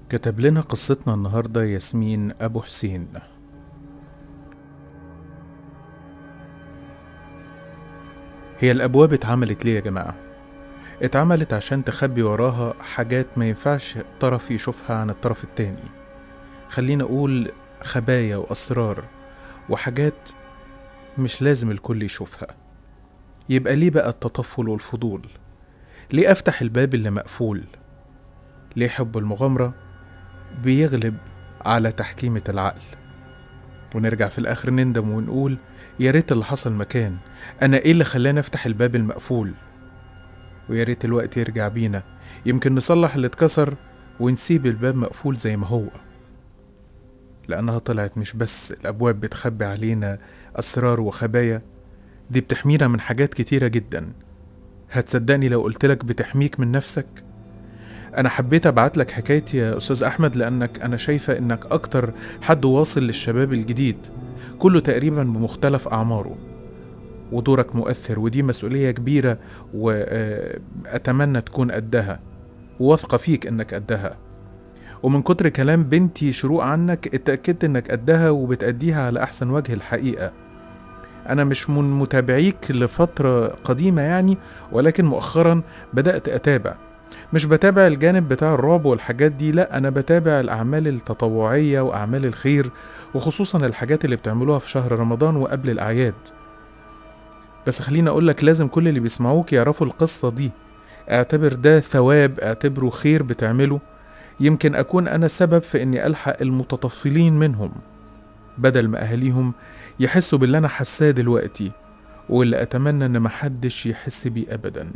كتب لنا قصتنا النهاردة ياسمين أبو حسين هي الأبواب اتعملت ليه يا جماعة؟ اتعملت عشان تخبي وراها حاجات ما ينفعش طرف يشوفها عن الطرف التاني خلينا أقول خبايا وأسرار وحاجات مش لازم الكل يشوفها يبقى ليه بقى التطفل والفضول؟ ليه أفتح الباب اللي مقفول؟ ليه حب المغامرة بيغلب على تحكيمة العقل ونرجع في الآخر نندم ونقول يا ريت اللي حصل مكان أنا إيه اللي خلاني أفتح الباب المقفول ويا ريت الوقت يرجع بينا يمكن نصلح اللي اتكسر ونسيب الباب مقفول زي ما هو لأنها طلعت مش بس الأبواب بتخبي علينا أسرار وخبايا دي بتحمينا من حاجات كتيرة جدا هتصدقني لو قلتلك بتحميك من نفسك أنا حبيت أبعت لك حكايتي يا أستاذ أحمد لأنك أنا شايفة إنك أكتر حد واصل للشباب الجديد كله تقريبا بمختلف أعماره ودورك مؤثر ودي مسؤولية كبيرة وأتمنى تكون قدها وواثقة فيك إنك قدها ومن كتر كلام بنتي شروق عنك اتأكدت إنك قدها وبتأديها على أحسن وجه الحقيقة أنا مش من متابعيك لفترة قديمة يعني ولكن مؤخرا بدأت أتابع مش بتابع الجانب بتاع الرعب والحاجات دي لا أنا بتابع الأعمال التطوعية وأعمال الخير وخصوصا الحاجات اللي بتعملوها في شهر رمضان وقبل الأعياد بس خليني أقولك لازم كل اللي بيسمعوك يعرفوا القصة دي اعتبر ده ثواب اعتبره خير بتعمله يمكن أكون أنا سبب في إني ألحق المتطفلين منهم بدل ما أهاليهم يحسوا باللي أنا حاساه دلوقتي واللي أتمنى إن محدش يحس بيه أبدا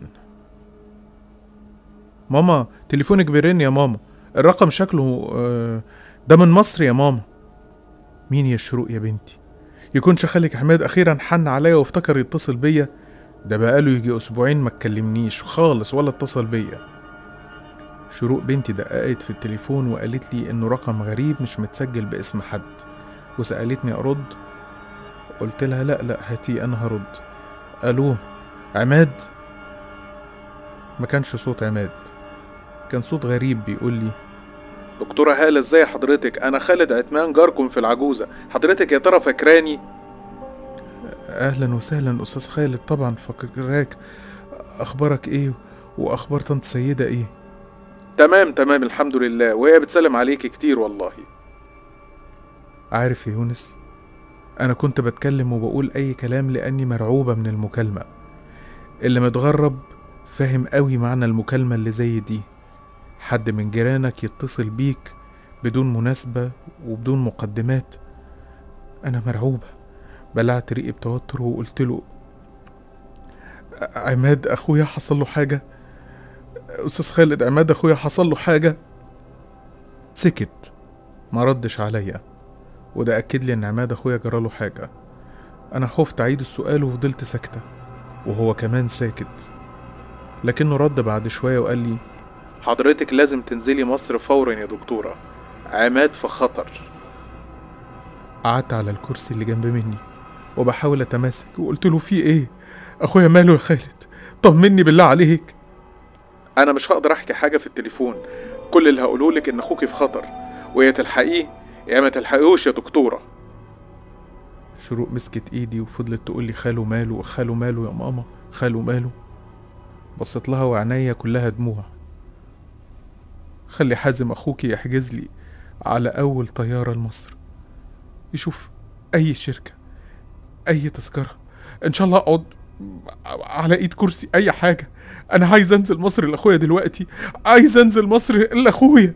ماما تليفونك بيرن يا ماما الرقم شكله آه، ده من مصر يا ماما مين يا شروق يا بنتي يكونش خالك حماد اخيرا حن عليا وافتكر يتصل بيا ده بقاله يجي اسبوعين ما اتكلمنيش خالص ولا اتصل بيا شروق بنتي دققت في التليفون وقالت لي انه رقم غريب مش متسجل باسم حد وسالتني ارد قلت لها لا لا هاتي انا هرد الو عماد ما كانش صوت عماد كان صوت غريب بيقول لي دكتورة هالة ازاي حضرتك انا خالد عثمان جاركم في العجوزة حضرتك يا ترى فاكراني اهلا وسهلا استاذ خالد طبعا فاكراك اخبارك ايه واخبار طنط سيده ايه تمام تمام الحمد لله وهي بتسلم عليكي كتير والله عارف يا يونس انا كنت بتكلم وبقول اي كلام لاني مرعوبه من المكالمه اللي متغرب فاهم قوي معنى المكالمه اللي زي دي حد من جيرانك يتصل بيك بدون مناسبه وبدون مقدمات انا مرعوبه بلعت ريقي بتوتر وقلت له عماد اخويا حصل له حاجه استاذ خالد عماد اخويا حصل له حاجه سكت ما ردش عليا وده اكد لي ان عماد اخويا جراله حاجه انا خفت اعيد السؤال وفضلت ساكته وهو كمان ساكت لكنه رد بعد شويه وقال لي حضرتك لازم تنزلي مصر فورا يا دكتورة عماد في خطر قعدت على الكرسي اللي جنب مني وبحاول اتماسك وقلت له في ايه اخويا ماله يا خالد طمني بالله عليك انا مش هقدر احكي حاجة في التليفون كل اللي هقوله لك ان اخوكي في خطر ويا تلحقيه يا ما تلحقيهوش يا دكتورة شروق مسكت ايدي وفضلت تقول لي خاله ماله خاله ماله يا ماما خاله ماله بصيت لها وعينيا كلها دموع خلي حازم اخوكي يحجز لي على اول طياره لمصر يشوف اي شركه اي تذكره ان شاء الله اقعد على ايد كرسي اي حاجه انا عايز انزل مصر لاخويا دلوقتي عايز انزل مصر لاخويا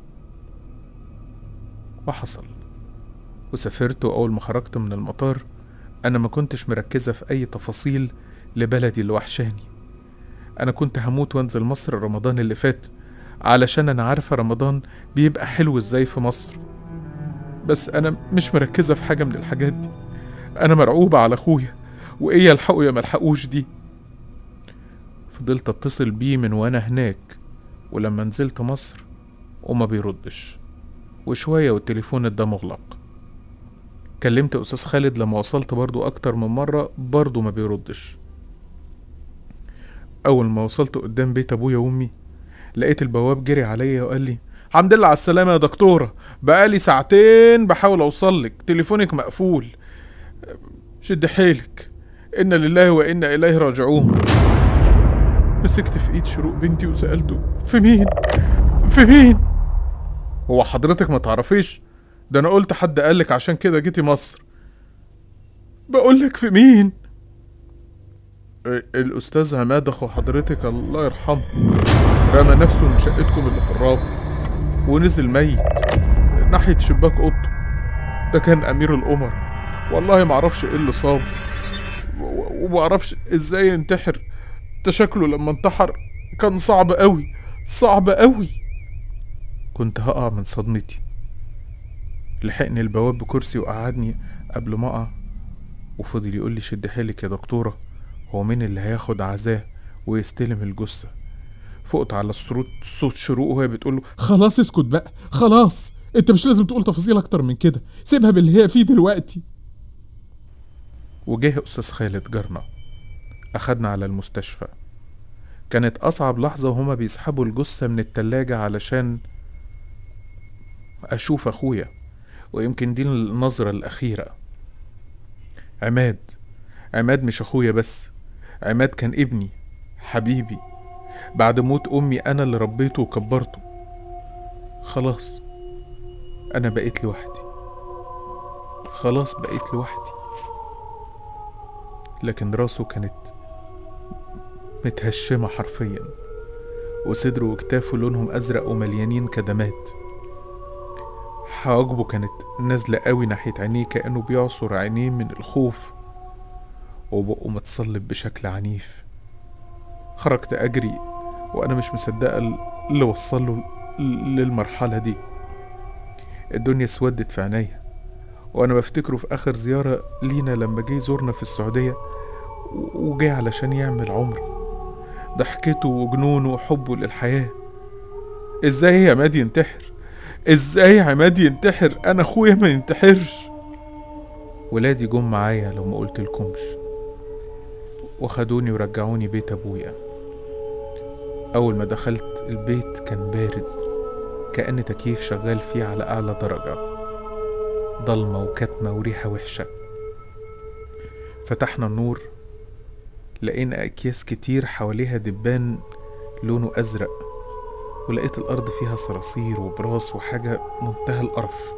وحصل وسافرت واول ما خرجت من المطار انا ما كنتش مركزه في اي تفاصيل لبلدي اللي وحشاني انا كنت هموت وانزل مصر رمضان اللي فات علشان انا عارفه رمضان بيبقى حلو ازاي في مصر بس انا مش مركزه في حاجه من الحاجات دي انا مرعوبه على اخويا وايه يلحقوا يا ملحقوش دي فضلت اتصل بيه من وانا هناك ولما نزلت مصر وما بيردش وشويه والتليفون ادى مغلق كلمت استاذ خالد لما وصلت برضو اكتر من مره برضو ما بيردش اول ما وصلت قدام بيت ابويا وامي لقيت البواب جري عليا وقال لي الحمد لله على السلامة يا دكتورة بقالي ساعتين بحاول أوصلك تليفونك مقفول شد حيلك إنا لله وإنا إليه راجعون مسكت في إيد شروق بنتي وسألته في مين؟ في مين؟ هو حضرتك ما تعرفيش؟ ده أنا قلت حد قالك عشان كده جيتي مصر بقولك في مين؟ الأستاذ عماد أخو حضرتك الله يرحمه رمى نفسه من شقتكم اللي في الرابع ونزل ميت ناحية شباك أوضته ده كان أمير الأمر والله معرفش إيه اللي صابه و- ومعرفش إزاي ينتحر ده شكله لما انتحر كان صعب أوي صعب أوي كنت هقع من صدمتي لحقني البواب بكرسي وقعدني قبل ما أقع وفضل يقول لي شد حيلك يا دكتورة هو مين اللي هياخد عزاه ويستلم الجثة فقت على صوت صوت شروق وهي بتقول له خلاص اسكت بقى خلاص انت مش لازم تقول تفاصيل اكتر من كده سيبها باللي هي فيه دلوقتي وجه أستاذ خالد جارنا أخدنا على المستشفى كانت أصعب لحظة وهما بيسحبوا الجثة من التلاجة علشان أشوف أخويا ويمكن دي النظرة الأخيرة عماد عماد مش أخويا بس عماد كان ابني حبيبي بعد موت أمي أنا اللي ربيته وكبرته خلاص أنا بقيت لوحدي خلاص بقيت لوحدي لكن راسه كانت متهشمة حرفيا وصدره وكتافه لونهم أزرق ومليانين كدمات حواجبه كانت نازلة قوي ناحية عينيه كأنه بيعصر عينيه من الخوف وبقه متصلب بشكل عنيف خرجت أجري وأنا مش مصدقة اللي وصله للمرحلة دي الدنيا اسودت في عينيا وأنا بفتكره في آخر زيارة لينا لما جه يزورنا في السعودية و- وجه علشان يعمل عمرة ضحكته وجنونه وحبه للحياة ازاي عماد ينتحر ازاي عماد ينتحر انا اخويا ما ينتحرش ولادي جم معايا لو ما قلت لكمش وخدوني ورجعوني بيت ابويا اول ما دخلت البيت كان بارد كأن تكييف شغال فيه على اعلى درجة ضلمة وكتمة وريحة وحشة فتحنا النور لقينا أكياس كتير حواليها دبان لونه أزرق ولقيت الأرض فيها صراصير وبراس وحاجة منتهى القرف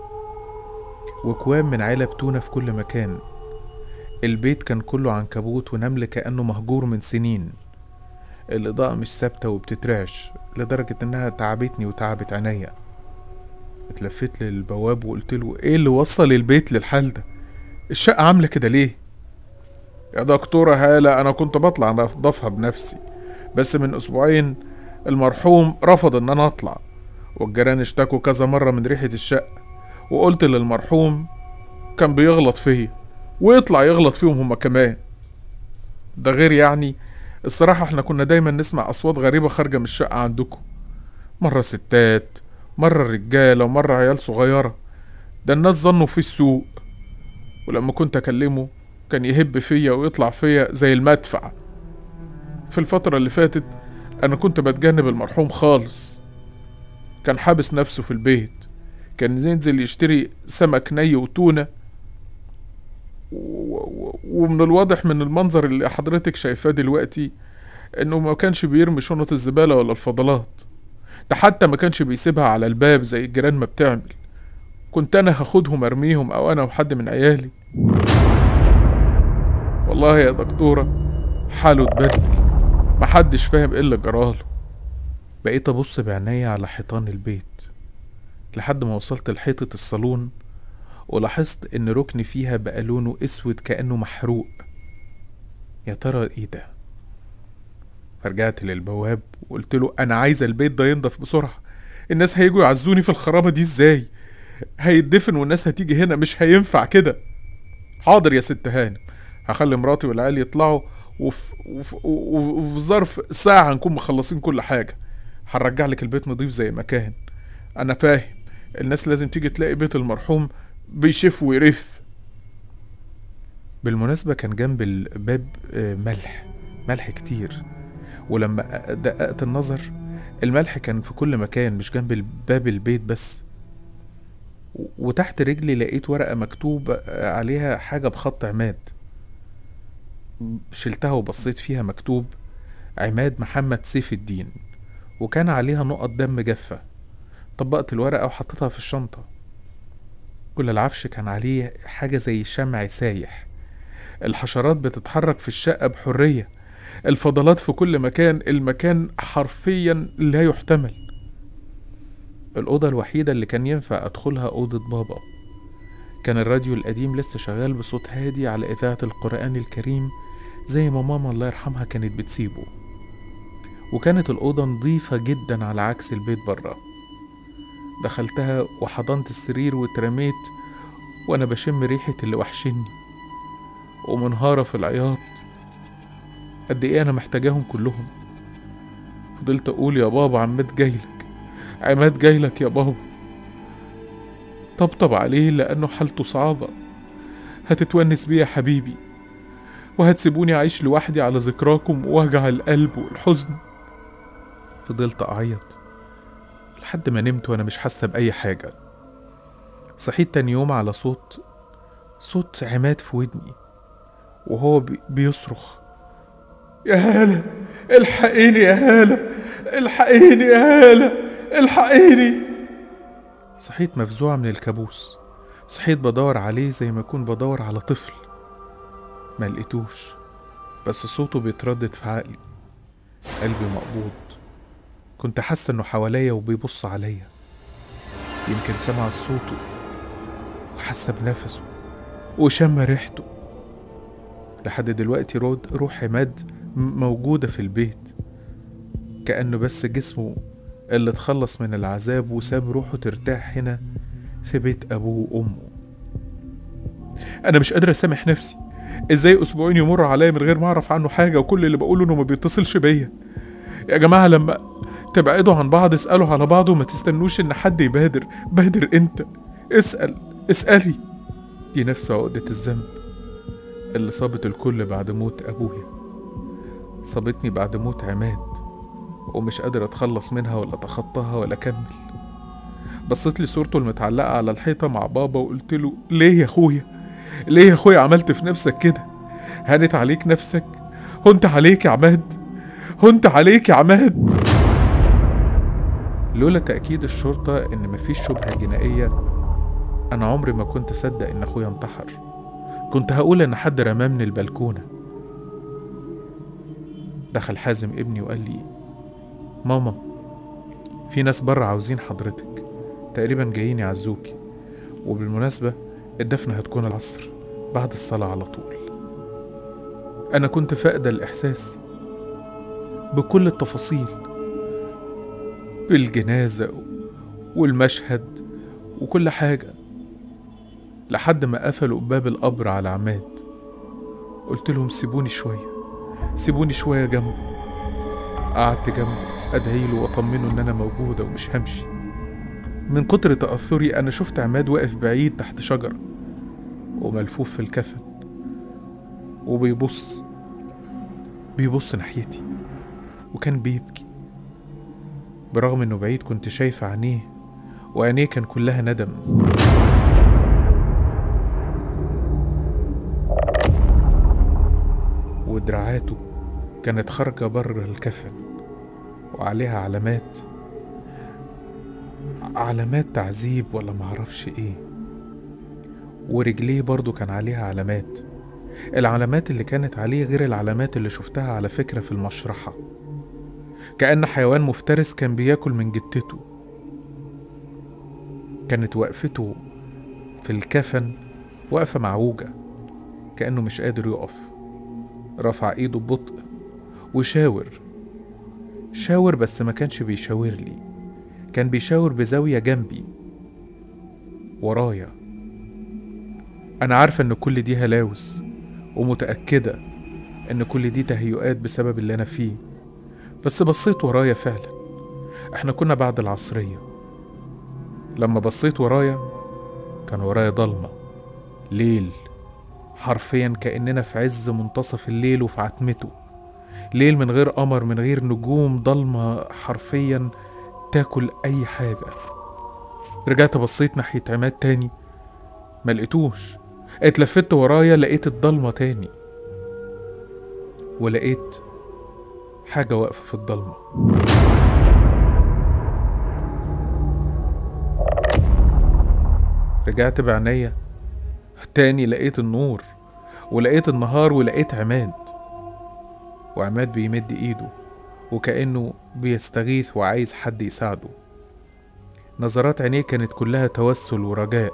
وكوام من علب تونة في كل مكان البيت كان كله عنكبوت ونمل كأنه مهجور من سنين الإضاءة مش ثابتة وبتترعش لدرجة إنها تعبتني وتعبت عينيا اتلفت للبواب وقلت له ايه اللي وصل البيت للحال ده الشقة عاملة كده ليه يا دكتورة هالة أنا كنت بطلع أنضفها بنفسي بس من أسبوعين المرحوم رفض إن أنا أطلع والجيران اشتكوا كذا مرة من ريحة الشقة وقلت للمرحوم كان بيغلط فيا ويطلع يغلط فيهم هما كمان ده غير يعني الصراحة احنا كنا دايما نسمع أصوات غريبة خارجة من الشقة عندكم مرة ستات مرة رجالة ومرة عيال صغيرة ده الناس ظنوا فيه السوق ولما كنت أكلمه كان يهب فيا ويطلع فيا زي المدفع في الفترة اللي فاتت أنا كنت بتجنب المرحوم خالص كان حابس نفسه في البيت كان ينزل يشتري سمك ني وتونة و- و- ومن الواضح من المنظر اللي حضرتك شايفاه دلوقتي انه ما كانش بيرمي شنط الزبالة ولا الفضلات ده حتى ما كانش بيسيبها على الباب زي الجيران ما بتعمل كنت انا هاخدهم ارميهم او انا وحد من عيالي والله يا دكتورة حاله اتبدل محدش فاهم ايه اللي جراله بقيت ابص بعينيا على حيطان البيت لحد ما وصلت لحيطة الصالون ولاحظت ان ركن فيها بقى لونه اسود كأنه محروق يا ترى ايه ده فرجعت للبواب وقلت له انا عايز البيت ده ينضف بسرعة الناس هيجوا يعزوني في الخرابة دي ازاي هيتدفن والناس هتيجي هنا مش هينفع كده حاضر يا ست هانم هخلي مراتي والعيال يطلعوا وفي وفي وفي ظرف ساعة هنكون مخلصين كل حاجة هنرجع لك البيت نضيف زي ما كان أنا فاهم الناس لازم تيجي تلاقي بيت المرحوم بيشف ويرف بالمناسبة كان جنب الباب آه، ملح ملح كتير ولما دققت النظر الملح كان في كل مكان مش جنب باب البيت بس و- وتحت رجلي لقيت ورقة مكتوب عليها حاجة بخط عماد شلتها وبصيت فيها مكتوب عماد محمد سيف الدين وكان عليها نقط دم جافة طبقت الورقة وحطيتها في الشنطة كل العفش كان عليه حاجة زي شمع سايح الحشرات بتتحرك في الشقة بحرية الفضلات في كل مكان المكان حرفيا لا يحتمل الأوضة الوحيدة اللي كان ينفع أدخلها أوضة بابا كان الراديو القديم لسه شغال بصوت هادي على إذاعة القرآن الكريم زي ما ماما الله يرحمها كانت بتسيبه وكانت الأوضة نظيفة جدا على عكس البيت برا دخلتها وحضنت السرير واترميت وأنا بشم ريحة اللي وحشني ومنهارة في العياط قد إيه أنا محتاجاهم كلهم فضلت أقول يا بابا عماد جايلك عماد جايلك يا بابا طبطب عليه لأنه حالته صعبة هتتونس بيه يا حبيبي وهتسيبوني أعيش لوحدي على ذكراكم ووجع القلب والحزن فضلت أعيط لحد ما نمت وأنا مش حاسة بأي حاجة صحيت تاني يوم على صوت صوت عماد في ودني وهو بي- بيصرخ يا هالة الحقيني يا هالة الحقيني يا هالة الحقيني صحيت مفزوعة من الكابوس صحيت بدور عليه زي ما أكون بدور على طفل ما لقيتوش بس صوته بيتردد في عقلي قلبي مقبوض كنت حاسة إنه حواليا وبيبص عليا يمكن سمع صوته وحس بنفسه وشم ريحته لحد دلوقتي رود روح عماد م- موجودة في البيت كأنه بس جسمه اللي اتخلص من العذاب وساب روحه ترتاح هنا في بيت أبوه وأمه أنا مش قادر أسامح نفسي إزاي أسبوعين يمر عليا من غير ما أعرف عنه حاجة وكل اللي بقوله إنه ما بيتصلش بيا يا جماعة لما تبعدوا عن بعض اسألوا على بعض وما تستنوش إن حد يبادر بادر أنت اسأل اسألي دي نفس عقدة الذنب اللي صابت الكل بعد موت أبويا صابتني بعد موت عماد ومش قادر أتخلص منها ولا أتخطاها ولا أكمل بصيت لي صورته المتعلقة على الحيطة مع بابا وقلت له ليه يا أخويا ليه يا أخويا عملت في نفسك كده هانت عليك نفسك هنت عليك يا عماد هنت عليك يا عماد لولا تأكيد الشرطة إن مفيش شبهة جنائية أنا عمري ما كنت أصدق إن أخويا انتحر كنت هقول إن حد رماه من البلكونة دخل حازم ابني وقال لي ماما في ناس بره عاوزين حضرتك تقريبا جايين يعزوكي وبالمناسبة الدفنة هتكون العصر بعد الصلاة على طول أنا كنت فاقد الإحساس بكل التفاصيل بالجنازة والمشهد وكل حاجة لحد ما قفلوا باب القبر على عماد قلت لهم سيبوني شوية سيبوني شوية جنبه قعدت جنبه أدعيله وأطمنه إن أنا موجودة ومش همشي من كتر تأثري أنا شفت عماد واقف بعيد تحت شجرة وملفوف في الكفن وبيبص بيبص ناحيتي وكان بيبكي برغم انه بعيد كنت شايف عينيه وعينيه كان كلها ندم ودراعاته كانت خارجة بره الكفن وعليها علامات علامات تعذيب ولا معرفش ايه ورجليه برضو كان عليها علامات العلامات اللي كانت عليه غير العلامات اللي شفتها على فكرة في المشرحة كأن حيوان مفترس كان بياكل من جتته كانت وقفته في الكفن وقفة معوجة كأنه مش قادر يقف رفع ايده ببطء وشاور شاور بس ما كانش بيشاور لي كان بيشاور بزاوية جنبي ورايا أنا عارفة إن كل دي هلاوس ومتأكدة إن كل دي تهيؤات بسبب اللي أنا فيه بس بصيت ورايا فعلا احنا كنا بعد العصرية لما بصيت ورايا كان ورايا ضلمة ليل حرفيا كأننا في عز منتصف الليل وفي عتمته ليل من غير قمر من غير نجوم ضلمة حرفيا تاكل أي حاجة رجعت بصيت ناحية عماد تاني ما لقيتوش اتلفت ورايا لقيت الضلمة تاني ولقيت حاجة واقفة في الضلمة رجعت بعينيا تاني لقيت النور ولقيت النهار ولقيت عماد وعماد بيمد ايده وكأنه بيستغيث وعايز حد يساعده نظرات عينيه كانت كلها توسل ورجاء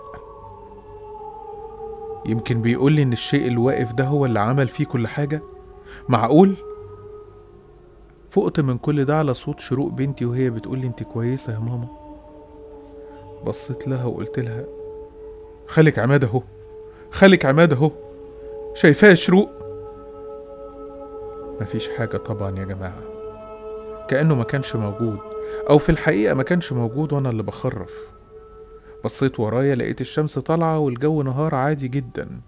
يمكن بيقول لي ان الشيء اللي واقف ده هو اللي عمل فيه كل حاجة معقول فقت من كل ده على صوت شروق بنتي وهي بتقول لي انت كويسة يا ماما بصيت لها وقلت لها خالك عماد اهو خالك عماد اهو شايفاه يا شروق مفيش حاجة طبعا يا جماعة كأنه ما كانش موجود أو في الحقيقة ما كانش موجود وأنا اللي بخرف بصيت ورايا لقيت الشمس طالعة والجو نهار عادي جدا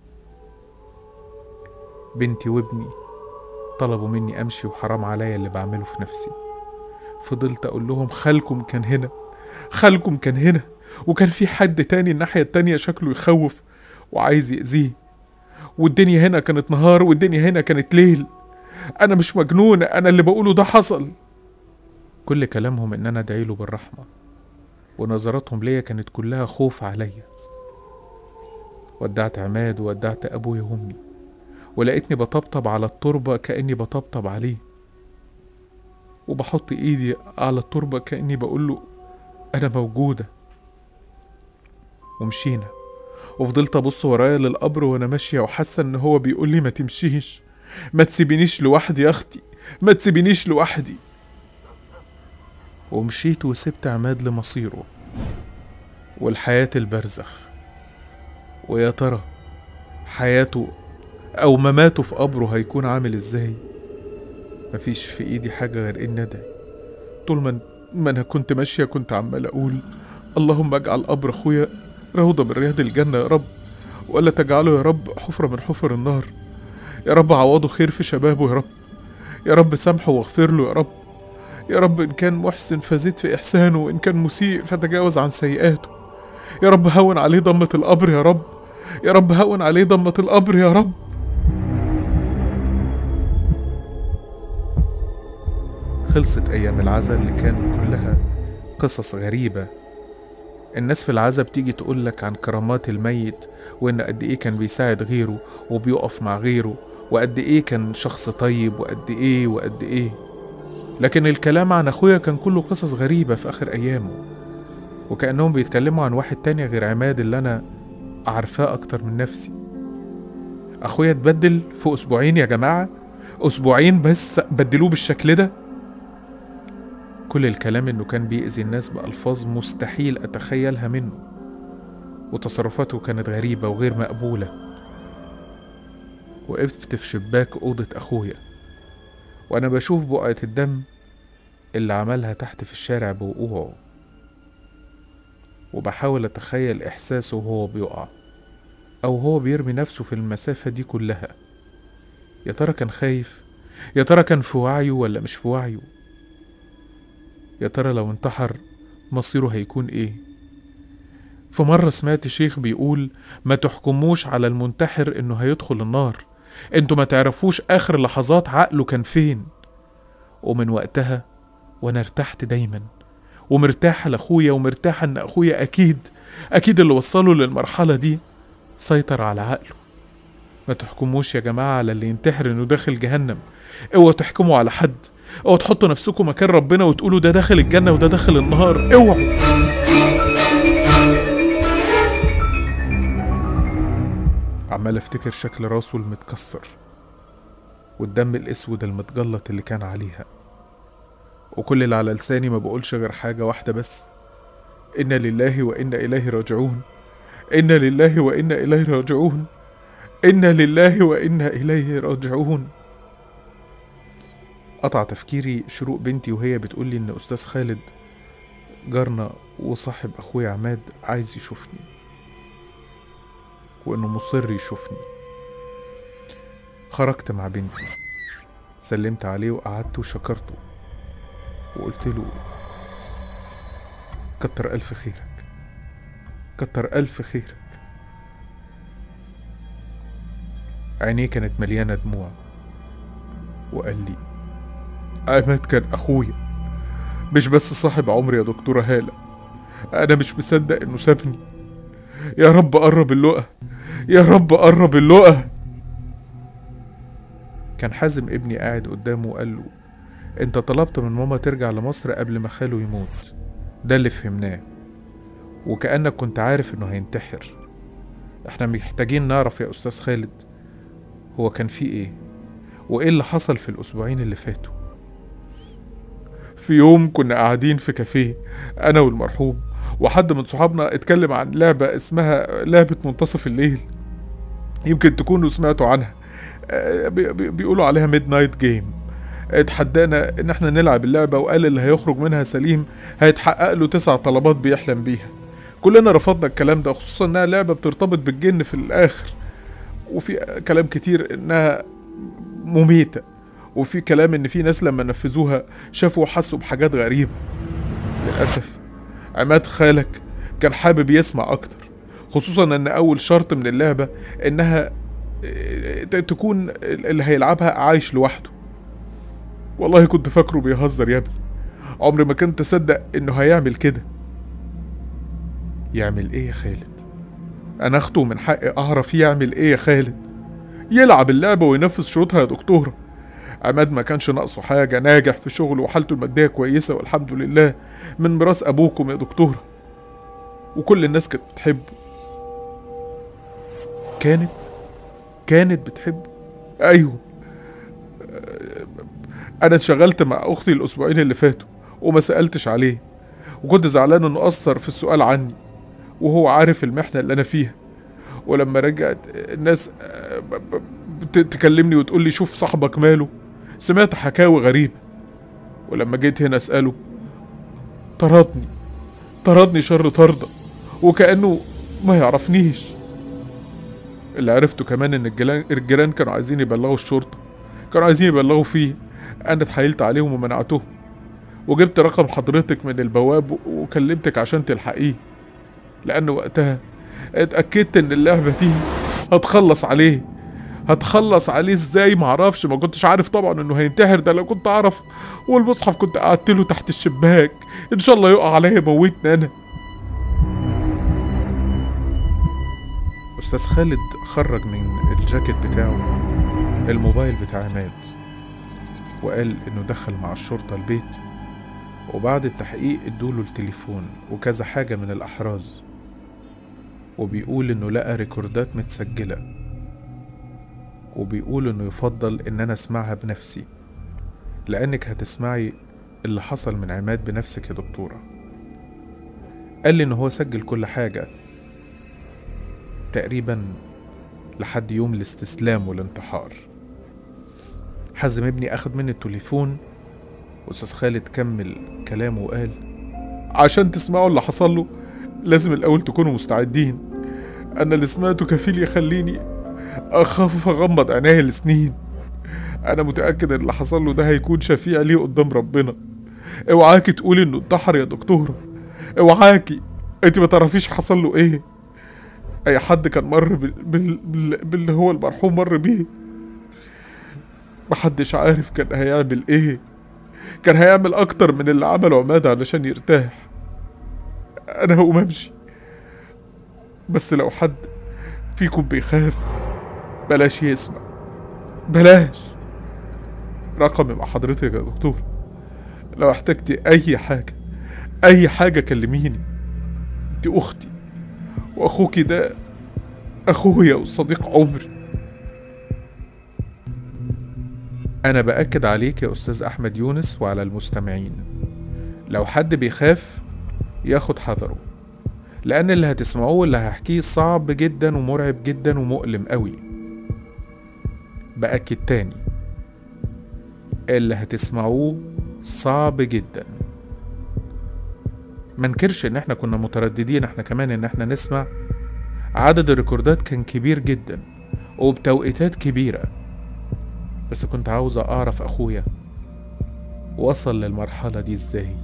بنتي وابني طلبوا مني أمشي وحرام عليا اللي بعمله في نفسي فضلت أقول لهم خالكم كان هنا خالكم كان هنا وكان في حد تاني الناحية التانية شكله يخوف وعايز يأذيه والدنيا هنا كانت نهار والدنيا هنا كانت ليل أنا مش مجنون أنا اللي بقوله ده حصل كل كلامهم إن أنا أدعي له بالرحمة ونظراتهم ليا كانت كلها خوف عليا ودعت عماد وودعت أبويا وأمي ولقيتني بطبطب على التربة كأني بطبطب عليه وبحط إيدي على التربة كأني بقول له أنا موجودة ومشينا وفضلت أبص ورايا للقبر وأنا ماشية وحاسة إن هو بيقول لي ما تمشيش ما تسيبينيش لوحدي يا أختي ما تسيبينيش لوحدي ومشيت وسبت عماد لمصيره والحياة البرزخ ويا ترى حياته أو مماته في قبره هيكون عامل إزاي مفيش في إيدي حاجة غير إني أدعي طول ما ما أنا كنت ماشية كنت عمال أقول اللهم اجعل قبر أخويا روضة من رياض الجنة يا رب ولا تجعله يا رب حفرة من حفر النار يا رب عوضه خير في شبابه يا رب يا رب سامحه واغفر له يا رب يا رب إن كان محسن فزد في إحسانه وإن كان مسيء فتجاوز عن سيئاته يا رب هون عليه ضمة القبر يا رب يا رب هون عليه ضمة القبر يا رب خلصت أيام العزا اللي كان كلها قصص غريبة الناس في العزا بتيجي تقولك عن كرامات الميت وإن قد إيه كان بيساعد غيره وبيقف مع غيره وقد إيه كان شخص طيب وقد إيه وقد إيه لكن الكلام عن أخويا كان كله قصص غريبة في آخر أيامه وكأنهم بيتكلموا عن واحد تاني غير عماد اللي أنا عارفاه أكتر من نفسي أخويا اتبدل في أسبوعين يا جماعة أسبوعين بس بدلوه بالشكل ده كل الكلام إنه كان بيأذي الناس بألفاظ مستحيل أتخيلها منه وتصرفاته كانت غريبة وغير مقبولة وقفت في شباك أوضة أخويا وأنا بشوف بقعة الدم اللي عملها تحت في الشارع بوقوعه وبحاول أتخيل إحساسه وهو بيقع أو هو بيرمي نفسه في المسافة دي كلها يا ترى كان خايف يا ترى كان في وعيه ولا مش في وعيه يا ترى لو انتحر مصيره هيكون ايه في مرة سمعت شيخ بيقول ما تحكموش على المنتحر انه هيدخل النار انتوا ما تعرفوش اخر لحظات عقله كان فين ومن وقتها وانا ارتحت دايما ومرتاحة لاخويا ومرتاحة ان اخويا اكيد اكيد اللي وصله للمرحلة دي سيطر على عقله ما تحكموش يا جماعة على اللي ينتحر انه داخل جهنم اوعوا تحكموا على حد اوعوا تحطوا نفسكم مكان ربنا وتقولوا ده داخل الجنة وده داخل النار اوعوا عمال افتكر شكل راسه المتكسر والدم الاسود المتجلط اللي كان عليها وكل اللي على لساني ما بقولش غير حاجة واحدة بس إنا لله وإنا إليه راجعون إنا لله وإنا إليه راجعون إنا لله وإنا إليه راجعون قطع تفكيري شروق بنتي وهي بتقول لي إن أستاذ خالد جارنا وصاحب أخويا عماد عايز يشوفني وإنه مصر يشوفني خرجت مع بنتي سلمت عليه وقعدت وشكرته وقلت له كتر ألف خيرك كتر ألف خيرك عينيه كانت مليانة دموع وقال لي عماد كان أخويا مش بس صاحب عمري يا دكتورة هالة أنا مش مصدق إنه سابني يا رب قرب اللقا يا رب قرب اللقا كان حازم ابني قاعد قدامه وقال له انت طلبت من ماما ترجع لمصر قبل ما خاله يموت ده اللي فهمناه وكأنك كنت عارف انه هينتحر احنا محتاجين نعرف يا استاذ خالد هو كان فيه ايه وايه اللي حصل في الاسبوعين اللي فاتوا في يوم كنا قاعدين في كافيه انا والمرحوم وحد من صحابنا اتكلم عن لعبة اسمها لعبة منتصف الليل يمكن تكونوا سمعتوا عنها آه، بي- بي- بيقولوا عليها ميد نايت جيم اتحدانا ان احنا نلعب اللعبة وقال اللي هيخرج منها سليم هيتحقق له تسع طلبات بيحلم بيها كلنا رفضنا الكلام ده خصوصا انها لعبة بترتبط بالجن في الاخر وفي كلام كتير انها مميتة وفي كلام ان في ناس لما نفذوها شافوا وحسوا بحاجات غريبة للأسف عماد خالك كان حابب يسمع أكتر خصوصا ان اول شرط من اللعبة انها اه، ت- تكون اللي هيلعبها عايش لوحده والله كنت فاكره بيهزر يا ابني عمري ما كنت اصدق انه هيعمل كده يعمل ايه يا خالد انا اخته من حقي اعرف يعمل ايه يا خالد يلعب اللعبة وينفذ شروطها يا دكتورة عماد ما كانش ناقصه حاجة ناجح في شغله وحالته المادية كويسة والحمد لله من ميراث أبوكم يا دكتورة وكل الناس كانت بتحبه كانت كانت بتحبه أيوه أنا انشغلت مع أختي الأسبوعين اللي فاتوا وما سألتش عليه وكنت زعلان إنه أثر في السؤال عني وهو عارف المحنة اللي أنا فيها ولما رجعت الناس آه، ب- ب- بت- تكلمني وتقول لي شوف صاحبك ماله سمعت حكاوي غريبة ولما جيت هنا أسأله طردني طردني شر طردة وكأنه ما يعرفنيش اللي عرفته كمان ان الجيران الجيران كانوا عايزين يبلغوا الشرطة كانوا عايزين يبلغوا فيه انا اتحايلت عليهم ومنعتهم وجبت رقم حضرتك من البواب و- وكلمتك عشان تلحقيه لان وقتها اتأكدت ان اللعبة دي هتخلص عليه هتخلص عليه ازاي معرفش ما كنتش عارف طبعا انه هينتحر ده لو كنت اعرف والمصحف كنت قعدت له تحت الشباك ان شاء الله يقع عليا يموتني انا استاذ خالد خرج من الجاكيت بتاعه الموبايل بتاع عماد وقال انه دخل مع الشرطة البيت وبعد التحقيق ادوله التليفون وكذا حاجة من الأحراز وبيقول انه لقى ريكوردات متسجلة وبيقول انه يفضل ان انا اسمعها بنفسي لانك هتسمعي اللي حصل من عماد بنفسك يا دكتورة قال لي ان هو سجل كل حاجة تقريبا لحد يوم الاستسلام والانتحار حازم ابني اخد مني التليفون واستاذ خالد كمل كلامه وقال عشان تسمعوا اللي حصل له لازم الاول تكونوا مستعدين انا اللي سمعته كفيل يخليني اخاف اغمض عينيا لسنين انا متاكد ان اللي حصل له ده هيكون شفيع ليه قدام ربنا اوعاكي تقولي انه انتحر يا دكتوره اوعاكي انت ما تعرفيش حصل له ايه اي حد كان مر بال... بال... بال... باللي هو المرحوم مر بيه محدش عارف كان هيعمل ايه كان هيعمل اكتر من اللي عمله عماد علشان يرتاح انا هقوم امشي بس لو حد فيكم بيخاف بلاش يسمع بلاش رقمي مع حضرتك يا دكتور لو احتجتي اي حاجة اي حاجة كلميني انت اختي واخوكي ده اخويا وصديق عمري انا باكد عليك يا استاذ احمد يونس وعلى المستمعين لو حد بيخاف ياخد حذره لان اللي هتسمعوه واللي هحكيه صعب جدا ومرعب جدا ومؤلم قوي باكد تاني اللي هتسمعوه صعب جدا منكرش ان احنا كنا مترددين احنا كمان ان احنا نسمع عدد الريكوردات كان كبير جدا وبتوقيتات كبيرة بس كنت عاوزة أعرف أخويا وصل للمرحلة دي إزاي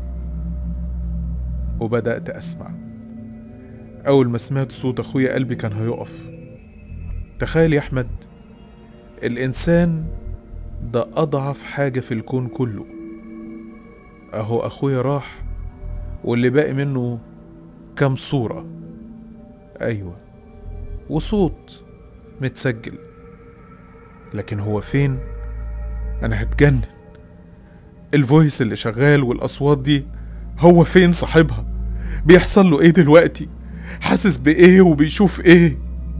وبدأت أسمع أول ما سمعت صوت أخويا قلبي كان هيقف تخيل يا أحمد الإنسان ده أضعف حاجة في الكون كله أهو أخويا راح واللي باقي منه كام صورة أيوة وصوت متسجل لكن هو فين أنا هتجنن الفويس اللي شغال والأصوات دي هو فين صاحبها بيحصل له ايه دلوقتي حاسس بايه وبيشوف ايه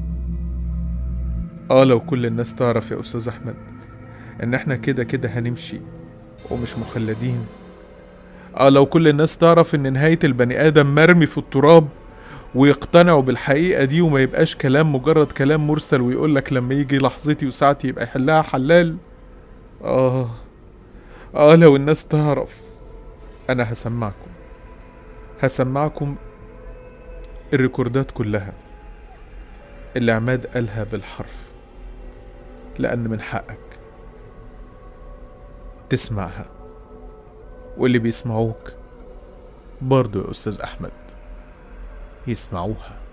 اه لو كل الناس تعرف يا استاذ احمد ان احنا كده كده هنمشي ومش مخلدين اه لو كل الناس تعرف ان نهاية البني ادم مرمي في التراب ويقتنعوا بالحقيقة دي وما يبقاش كلام مجرد كلام مرسل ويقولك لما يجي لحظتي وساعتي يبقى يحلها حلال اه اه لو الناس تعرف انا هسمعكم هسمعكم الريكوردات كلها اللي عماد قالها بالحرف لأن من حقك تسمعها واللي بيسمعوك برضو يا أستاذ أحمد يسمعوها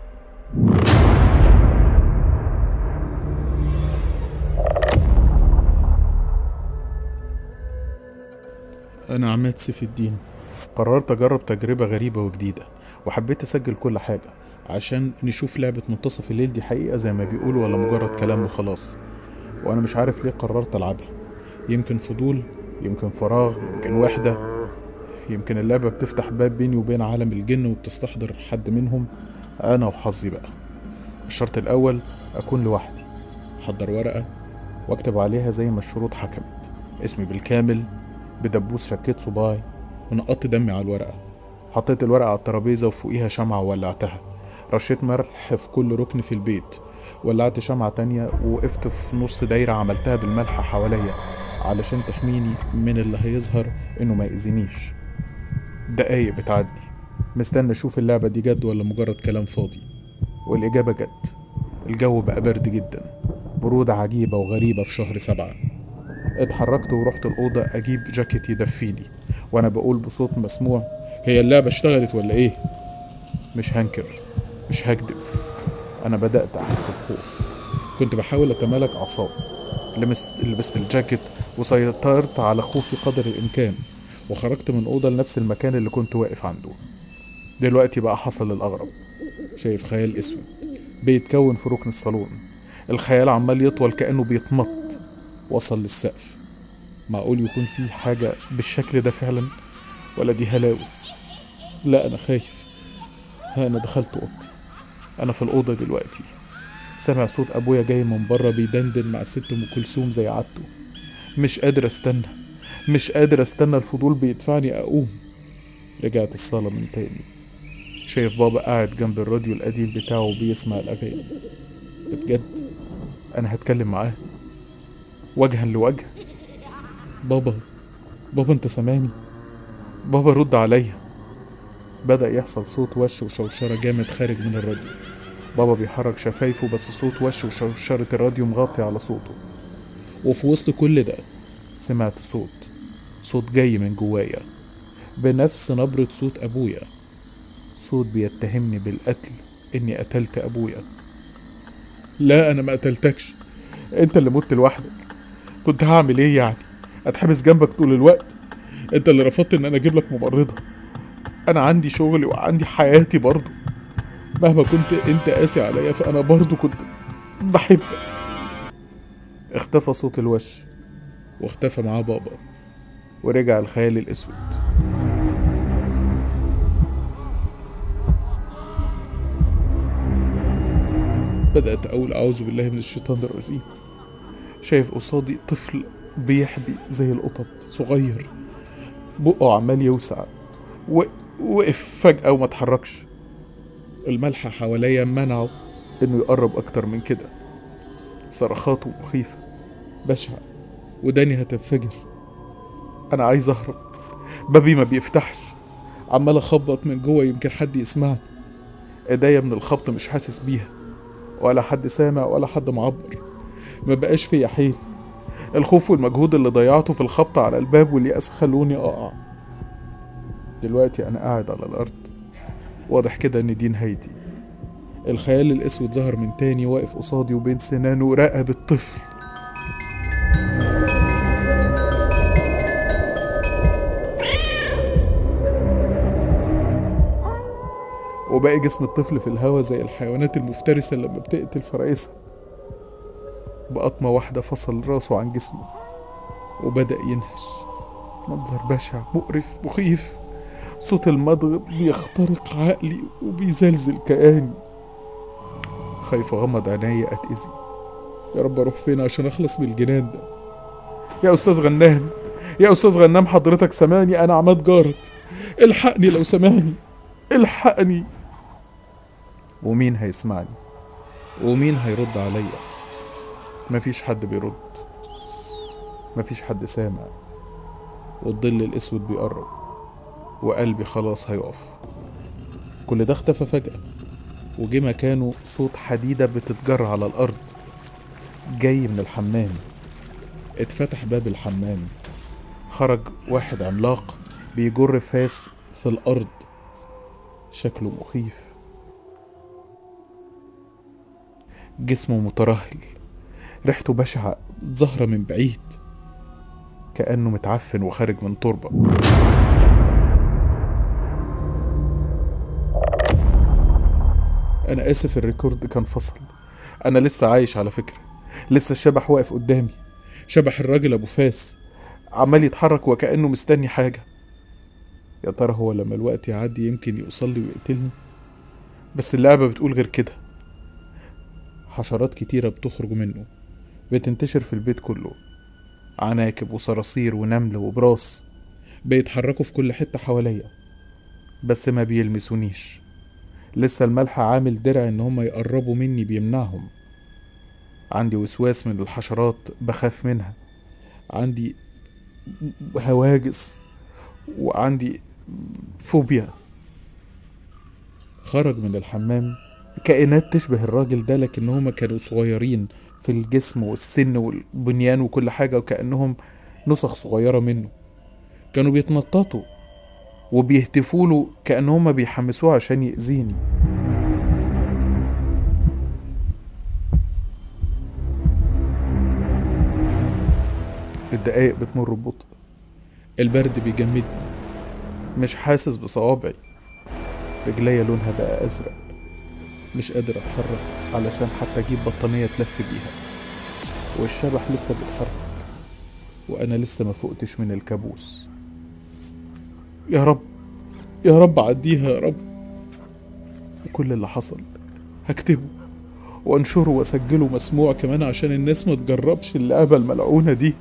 أنا عماد سيف الدين قررت أجرب تجربة غريبة وجديدة وحبيت أسجل كل حاجة عشان نشوف لعبة منتصف الليل دي حقيقة زي ما بيقولوا ولا مجرد كلام وخلاص وأنا مش عارف ليه قررت ألعبها يمكن فضول يمكن فراغ يمكن وحدة يمكن اللعبة بتفتح باب بيني وبين عالم الجن وبتستحضر حد منهم أنا وحظي بقى الشرط الأول أكون لوحدي أحضر ورقة وأكتب عليها زي ما الشروط حكمت اسمي بالكامل بدبوس شكيت صباعي ونقطت دمي على الورقة حطيت الورقة على الترابيزة وفوقيها شمعة وولعتها رشيت ملح في كل ركن في البيت ولعت شمعة تانية ووقفت في نص دايرة عملتها بالملح حواليا علشان تحميني من اللي هيظهر انه ما يأذينيش دقايق بتعدي مستني اشوف اللعبة دي جد ولا مجرد كلام فاضي والإجابة جد الجو بقى برد جدا برودة عجيبة وغريبة في شهر سبعة اتحركت ورحت الأوضة أجيب جاكيت يدفيني وأنا بقول بصوت مسموع هي اللعبة اشتغلت ولا إيه؟ مش هنكر مش هكدب أنا بدأت أحس بخوف كنت بحاول أتمالك أعصابي لمست لبست الجاكيت وسيطرت على خوفي قدر الإمكان وخرجت من الأوضة لنفس المكان اللي كنت واقف عنده دلوقتي بقى حصل الأغرب شايف خيال أسود بيتكون في ركن الصالون الخيال عمال يطول كأنه بيتمط وصل للسقف معقول يكون في حاجة بالشكل ده فعلا ولا دي هلاوس لا أنا خايف ها أنا دخلت أوضتي أنا في الأوضة دلوقتي سامع صوت أبويا جاي من بره بيدندن مع الست أم كلثوم زي عادته مش قادر أستنى مش قادر أستنى الفضول بيدفعني أقوم رجعت الصالة من تاني شايف بابا قاعد جنب الراديو القديم بتاعه وبيسمع الأغاني بجد أنا هتكلم معاه وجها لوجه بابا بابا انت سامعني بابا رد عليا بدأ يحصل صوت وش وشوشرة جامد خارج من الراديو بابا بيحرك شفايفه بس صوت وش وشوشرة الراديو مغطي على صوته وفي وسط كل ده سمعت صوت صوت جاي من جوايا بنفس نبرة صوت أبويا صوت بيتهمني بالقتل إني قتلت أبويا لا أنا ما قتلتكش أنت اللي مت لوحدك كنت هعمل إيه يعني أتحبس جنبك طول الوقت أنت اللي رفضت إن أنا أجيب لك ممرضة أنا عندي شغلي وعندي حياتي برضه مهما كنت أنت قاسي عليا فأنا برضه كنت بحبك اختفى صوت الوش واختفى معاه بابا ورجع الخيال الأسود بدأت أقول أعوذ بالله من الشيطان الرجيم شايف قصادي طفل بيحبي زي القطط صغير بقه عمال يوسع و- وقف فجأة وما اتحركش الملح حواليا منعه إنه يقرب أكتر من كده صرخاته مخيفة بشعة وداني هتنفجر أنا عايز أهرب بابي ما بيفتحش عمال أخبط من جوه يمكن حد يسمعني ايديا من الخبط مش حاسس بيها ولا حد سامع ولا حد معبر ما بقاش فيا حيل الخوف والمجهود اللي ضيعته في الخبط على الباب واليأس خلوني أقع دلوقتي أنا قاعد على الأرض واضح كده إن دي نهايتي الخيال الأسود ظهر من تاني واقف قصادي وبين سنانه راقب الطفل وباقي جسم الطفل في الهوا زي الحيوانات المفترسة لما بتقتل فرائسها بقطمة واحدة فصل راسه عن جسمه وبدأ ينهش منظر بشع مقرف مخيف صوت المضغ بيخترق عقلي وبيزلزل كياني خايف اغمض عينيا اتأذي يا رب اروح فين عشان اخلص من الجنان ده يا استاذ غنام يا استاذ غنام حضرتك سامعني انا عماد جارك الحقني لو سامعني الحقني ومين هيسمعني ومين هيرد عليا مفيش حد بيرد مفيش حد سامع والظل الاسود بيقرب وقلبي خلاص هيقف كل ده اختفى فجأة وجه مكانه صوت حديدة بتتجر على الأرض جاي من الحمام اتفتح باب الحمام خرج واحد عملاق بيجر فاس في الأرض شكله مخيف جسمه مترهل ريحته بشعة ظاهرة من بعيد كأنه متعفن وخارج من تربة أنا آسف الريكورد كان فصل أنا لسه عايش على فكرة لسه الشبح واقف قدامي شبح الراجل أبو فاس عمال يتحرك وكأنه مستني حاجة يا ترى هو لما الوقت يعدي يمكن يوصل لي ويقتلني بس اللعبة بتقول غير كده حشرات كتيرة بتخرج منه بتنتشر في البيت كله عناكب وصراصير ونمل وبراس بيتحركوا في كل حتة حواليا بس ما بيلمسونيش لسه الملح عامل درع ان هما يقربوا مني بيمنعهم عندي وسواس من الحشرات بخاف منها عندي هواجس وعندي فوبيا خرج من الحمام كائنات تشبه الراجل ده لكن هما كانوا صغيرين في الجسم والسن والبنيان وكل حاجة وكأنهم نسخ صغيرة منه كانوا بيتنططوا وبيهتفوا له كأن هما بيحمسوه عشان يأذيني الدقايق بتمر ببطء البرد بيجمدني مش حاسس بصوابعي رجليا لونها بقى أزرق مش قادر أتحرك علشان حتى أجيب بطانية تلف بيها والشبح لسه بيتحرك وأنا لسه ما فقتش من الكابوس يا رب يا رب عديها يا رب وكل اللي حصل هكتبه وانشره واسجله مسموع كمان عشان الناس ما تجربش اللعبة الملعونة دي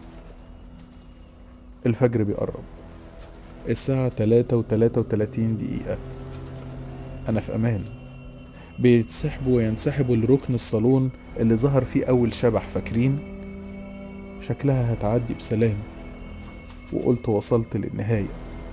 الفجر بيقرب الساعة تلاتة وتلاتة وتلاتين دقيقة أنا في أمان بيتسحبوا وينسحبوا لركن الصالون اللي ظهر فيه أول شبح فاكرين شكلها هتعدي بسلام وقلت وصلت للنهاية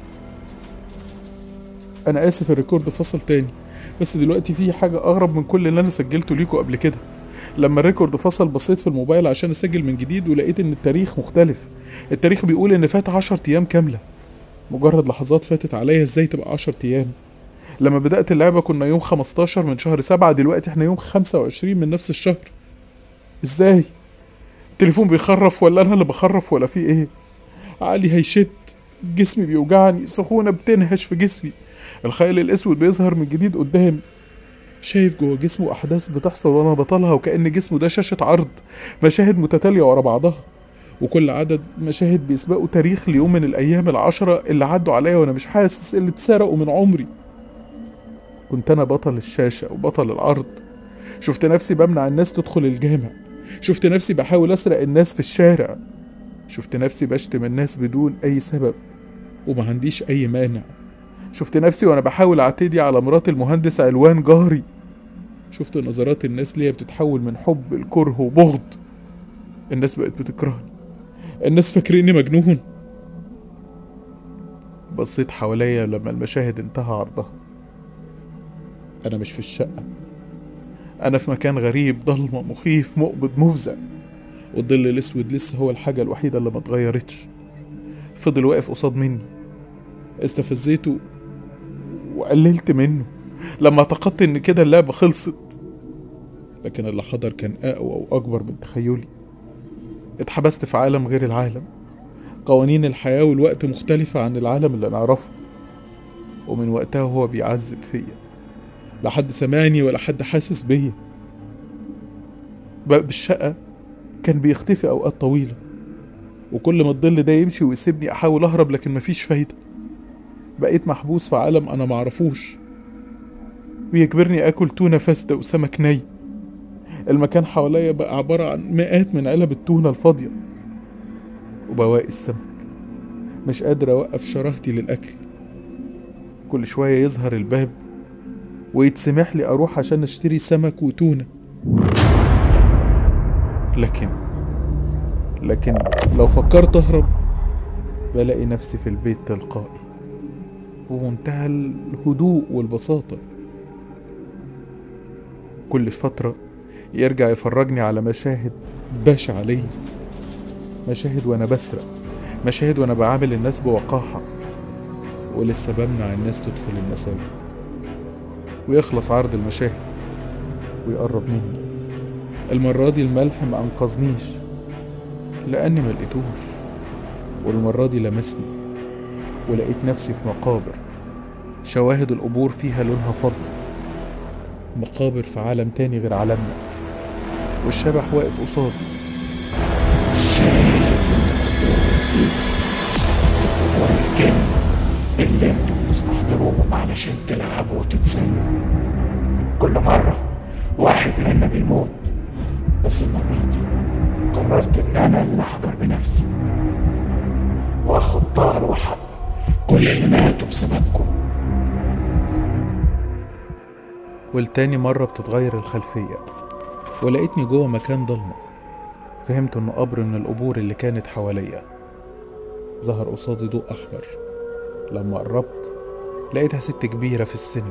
أنا آسف الريكورد فصل تاني بس دلوقتي في حاجة أغرب من كل اللي أنا سجلته ليكوا قبل كده لما الريكورد فصل بصيت في الموبايل عشان أسجل من جديد ولقيت إن التاريخ مختلف التاريخ بيقول إن فات عشر أيام كاملة مجرد لحظات فاتت عليا إزاي تبقى عشر أيام لما بدأت اللعبة كنا يوم 15 من شهر سبعة دلوقتي احنا يوم 25 من نفس الشهر ازاي التليفون بيخرف ولا انا اللي بخرف ولا في ايه عقلي هيشت جسمي بيوجعني سخونة بتنهش في جسمي الخيال الاسود بيظهر من جديد قدامي شايف جوه جسمه احداث بتحصل وانا بطلها وكأن جسمه ده شاشة عرض مشاهد متتالية ورا بعضها وكل عدد مشاهد بيسبقوا تاريخ ليوم من الايام العشرة اللي عدوا عليا وانا مش حاسس اللي اتسرقوا من عمري كنت انا بطل الشاشة وبطل العرض شفت نفسي بمنع الناس تدخل الجامع شفت نفسي بحاول اسرق الناس في الشارع شفت نفسي بشتم الناس بدون اي سبب وما عنديش اي مانع شفت نفسي وانا بحاول اعتدي على مرات المهندس علوان جاري شفت نظرات الناس ليا بتتحول من حب لكره وبغض الناس بقت بتكرهني الناس فاكريني مجنون بصيت حواليا لما المشاهد انتهى عرضها انا مش في الشقه انا في مكان غريب ضلمه مخيف مقبض مفزع والظل الاسود لسه هو الحاجة الوحيدة اللي ما اتغيرتش فضل واقف قصاد مني استفزيته وقللت منه لما اعتقدت ان كده اللعبة خلصت لكن اللي حضر كان اقوى واكبر من تخيلي اتحبست في عالم غير العالم قوانين الحياة والوقت مختلفة عن العالم اللي نعرفه ومن وقتها هو بيعذب فيا لا حد سمعني ولا حد حاسس بيا باب الشقة كان بيختفي أوقات طويلة وكل ما الظل ده يمشي ويسيبني أحاول أهرب لكن مفيش فايدة بقيت محبوس في عالم أنا معرفوش ويجبرني آكل تونة فاسدة وسمك ني المكان حواليا بقى عبارة عن مئات من علب التونة الفاضية وبواقي السمك مش قادر أوقف شراهتي للأكل كل شوية يظهر الباب ويتسمح لي أروح عشان أشتري سمك وتونة لكن لكن لو فكرت أهرب بلاقي نفسي في البيت تلقائي ومنتهى الهدوء والبساطة كل فترة يرجع يفرجني على مشاهد بشعة ليا مشاهد وأنا بسرق مشاهد وأنا بعامل الناس بوقاحة ولسه بمنع الناس تدخل المساجد ويخلص عرض المشاهد ويقرب مني المرة دي الملح ما أنقذنيش لأني ما لقيتوش والمرة دي لمسني ولقيت نفسي في مقابر شواهد القبور فيها لونها فضي مقابر في عالم تاني غير عالمنا والشبح واقف قصادي والجن اللي انتوا بتستحضروهم علشان تلعبوا وتتسلوا كل مرة واحد منا بيموت بس المرة دي قررت ان انا اللي احضر بنفسي واخد ظهر وحق كل اللي ماتوا بسببكم والتاني مرة بتتغير الخلفية ولقيتني جوه مكان ضلمة فهمت انه قبر من القبور اللي كانت حواليا ظهر قصادي ضوء احمر لما قربت لقيتها ست كبيرة في السن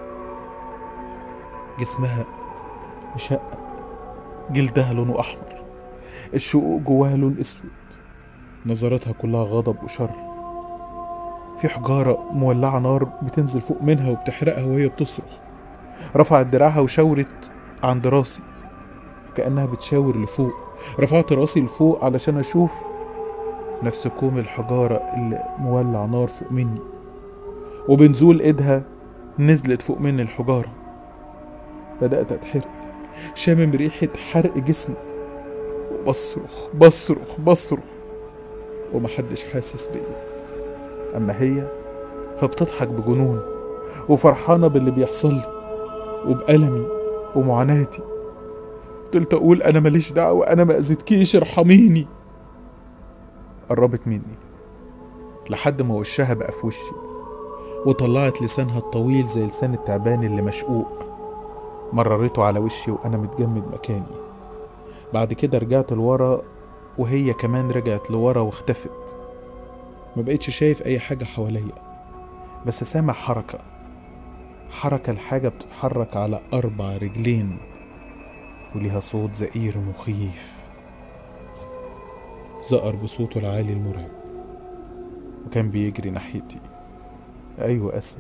جسمها مشقق جلدها لونه احمر الشقوق جواها لون اسود نظراتها كلها غضب وشر في حجارة مولعة نار بتنزل فوق منها وبتحرقها وهي بتصرخ رفعت دراعها وشاورت عند راسي كأنها بتشاور لفوق رفعت راسي لفوق علشان أشوف نفس كوم الحجارة اللي مولع نار فوق مني وبنزول ايدها نزلت فوق مني الحجارة بدأت أتحرق شامم ريحة حرق جسمي وبصرخ بصرخ بصرخ ومحدش حاسس بيا أما هي فبتضحك بجنون وفرحانة باللي بيحصل لي وبألمي ومعاناتي فضلت أقول أنا ماليش دعوة أنا ما أذيتكيش ارحميني قربت مني لحد ما وشها بقى في وشي وطلعت لسانها الطويل زي لسان التعبان اللي مشقوق مررته على وشي وأنا متجمد مكاني بعد كده رجعت لورا وهي كمان رجعت لورا واختفت ما بقتش شايف أي حاجة حواليا بس سامع حركة حركة الحاجة بتتحرك على أربع رجلين وليها صوت زئير مخيف زقر بصوته العالي المرعب وكان بيجري ناحيتي أيوة أسد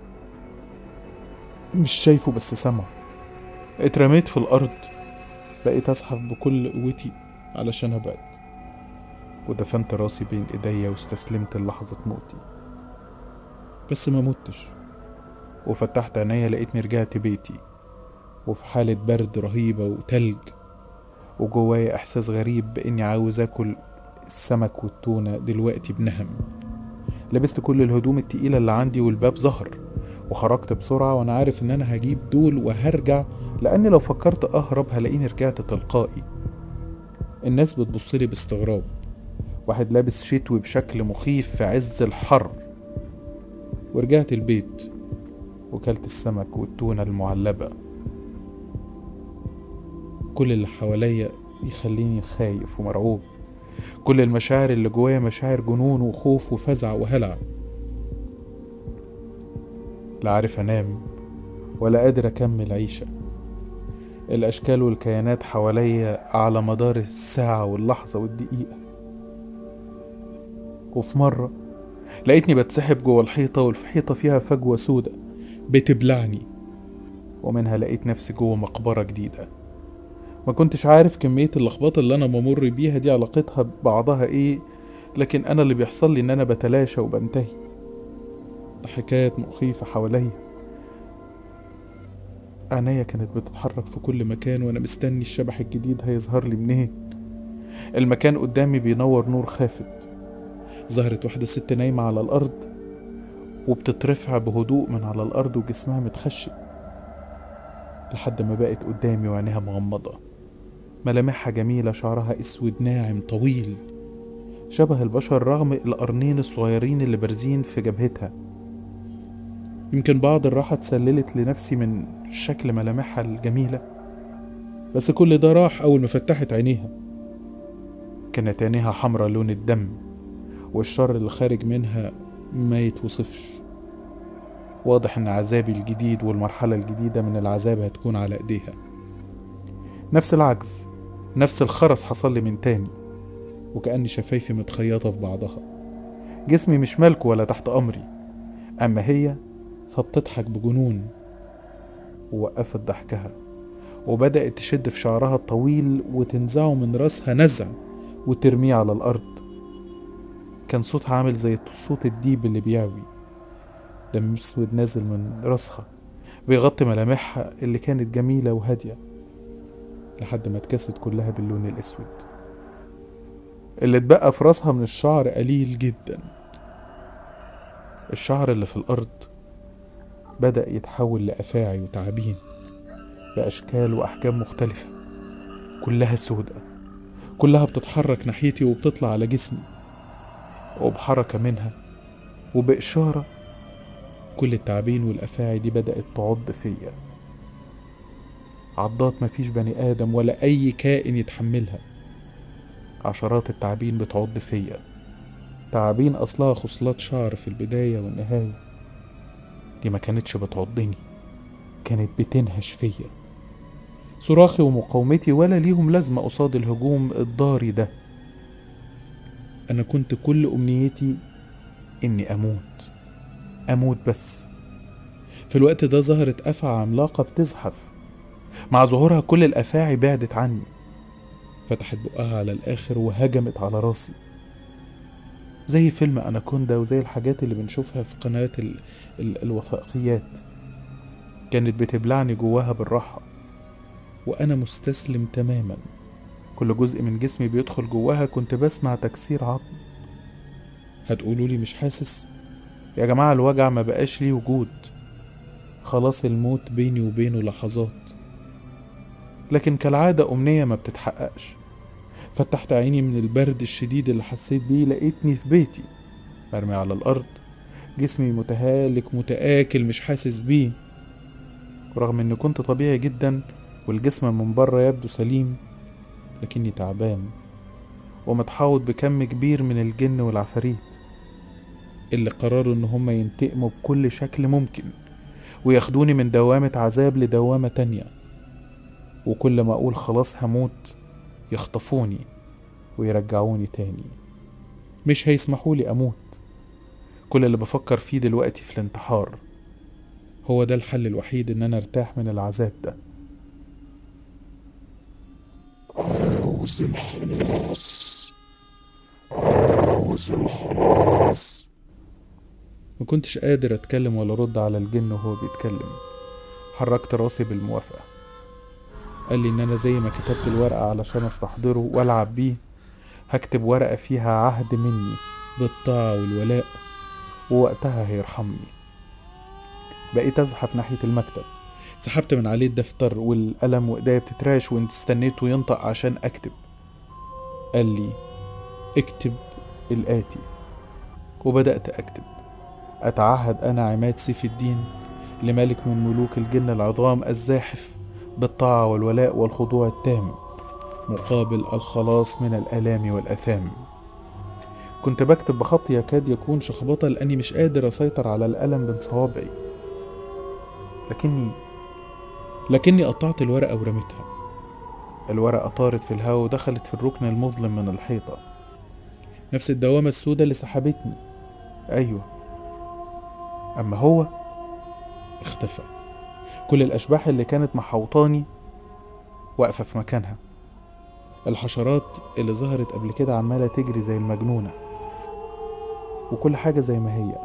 مش شايفه بس سامعه اترميت في الأرض بقيت أزحف بكل قوتي علشان أبعد ودفنت راسي بين إيديا واستسلمت للحظة موتي بس ما متش وفتحت عينيا لقيتني رجعت بيتي وفي حالة برد رهيبة وتلج وجوايا إحساس غريب بإني عاوز آكل السمك والتونة دلوقتي بنهم لبست كل الهدوم التقيلة اللي عندي والباب ظهر وخرجت بسرعة وأنا عارف إن أنا هجيب دول وهرجع لأني لو فكرت أهرب هلاقيني رجعت تلقائي الناس بتبصلي باستغراب واحد لابس شتوي بشكل مخيف في عز الحر ورجعت البيت وكلت السمك والتونة المعلبة كل اللي حواليا يخليني خايف ومرعوب كل المشاعر اللي جوايا مشاعر جنون وخوف وفزع وهلع لا عارف انام ولا قادر اكمل عيشة الأشكال والكيانات حواليا على مدار الساعة واللحظة والدقيقة وفي مرة لقيتني بتسحب جوه الحيطة والحيطة فيها فجوة سودة بتبلعني ومنها لقيت نفسي جوه مقبرة جديدة ما كنتش عارف كمية اللخبطة اللي أنا بمر بيها دي علاقتها ببعضها إيه لكن أنا اللي بيحصل لي إن أنا بتلاشى وبنتهي ضحكات مخيفة حواليا عينيا كانت بتتحرك في كل مكان وأنا مستني الشبح الجديد هيظهر لي منين المكان قدامي بينور نور خافت ظهرت واحدة ست نايمة على الأرض وبتترفع بهدوء من على الأرض وجسمها متخشب لحد ما بقت قدامي وعينيها مغمضة ملامحها جميلة شعرها أسود ناعم طويل شبه البشر رغم القرنين الصغيرين اللي بارزين في جبهتها يمكن بعض الراحة اتسللت لنفسي من شكل ملامحها الجميلة بس كل ده راح أول ما فتحت عينيها كانت عينيها حمرا لون الدم والشر اللي خارج منها ما يتوصفش واضح ان عذابي الجديد والمرحلة الجديدة من العذاب هتكون على ايديها نفس العجز نفس الخرس حصل لي من تاني وكأني شفايفي متخيطة في بعضها جسمي مش ملكه ولا تحت أمري أما هي فبتضحك بجنون ووقفت ضحكها وبدأت تشد في شعرها الطويل وتنزعه من راسها نزع وترميه على الأرض كان صوتها عامل زي صوت الديب اللي بيعوي دم اسود نازل من راسها بيغطي ملامحها اللي كانت جميلة وهادية لحد ما اتكست كلها باللون الأسود اللي اتبقى في راسها من الشعر قليل جدا الشعر اللي في الأرض بدأ يتحول لأفاعي وتعابين بأشكال وأحجام مختلفة كلها سودة كلها بتتحرك ناحيتي وبتطلع على جسمي وبحركة منها وبإشارة كل التعابين والأفاعي دي بدأت تعض فيا عضات مفيش بني آدم ولا أي كائن يتحملها عشرات التعابين بتعض فيا تعابين أصلها خصلات شعر في البداية والنهاية دي ما كانتش بتعضني كانت بتنهش فيا صراخي ومقاومتي ولا ليهم لازمة قصاد الهجوم الضاري ده أنا كنت كل أمنيتي إني أموت أموت بس في الوقت ده ظهرت أفعى عملاقة بتزحف مع ظهورها كل الأفاعي بعدت عني فتحت بقها على الآخر وهجمت على راسي زي فيلم أناكوندا وزي الحاجات اللي بنشوفها في قنوات ال... ال... الوثائقيات كانت بتبلعني جواها بالراحة وأنا مستسلم تماما كل جزء من جسمي بيدخل جواها كنت بسمع تكسير عظم هتقولوا لي مش حاسس يا جماعة الوجع ما بقاش ليه وجود خلاص الموت بيني وبينه لحظات لكن كالعادة أمنية ما بتتحققش فتحت عيني من البرد الشديد اللي حسيت بيه لقيتني في بيتي مرمي على الأرض جسمي متهالك متآكل مش حاسس بيه رغم إني كنت طبيعي جدا والجسم من بره يبدو سليم لكني تعبان ومتحوط بكم كبير من الجن والعفاريت اللي قرروا إن هما ينتقموا بكل شكل ممكن وياخدوني من دوامة عذاب لدوامة تانية وكل ما أقول خلاص هموت يخطفوني ويرجعوني تاني مش هيسمحولي أموت كل اللي بفكر فيه دلوقتي في الانتحار هو ده الحل الوحيد إن أنا أرتاح من العذاب ده عاوز الخلاص عاوز الخلاص ما كنتش قادر أتكلم ولا أرد على الجن وهو بيتكلم حركت راسي بالموافقة قال لي إن أنا زي ما كتبت الورقة علشان أستحضره وألعب بيه هكتب ورقة فيها عهد مني بالطاعة والولاء ووقتها هيرحمني بقيت أزحف ناحية المكتب سحبت من عليه الدفتر والقلم وإيديا بتتراش وانت استنيته ينطق عشان أكتب قال لي اكتب الآتي وبدأت أكتب أتعهد أنا عماد سيف الدين لملك من ملوك الجن العظام الزاحف بالطاعة والولاء والخضوع التام مقابل الخلاص من الآلام والآثام كنت بكتب بخط يكاد يكون شخبطة لأني مش قادر أسيطر على الألم بين صوابعي لكني لكني قطعت الورقة ورميتها الورقة طارت في الهواء ودخلت في الركن المظلم من الحيطة نفس الدوامة السوداء اللي سحبتني أيوة أما هو اختفى كل الأشباح اللي كانت محوطاني واقفة في مكانها الحشرات اللي ظهرت قبل كده عمالة تجري زي المجنونة وكل حاجة زي ما هي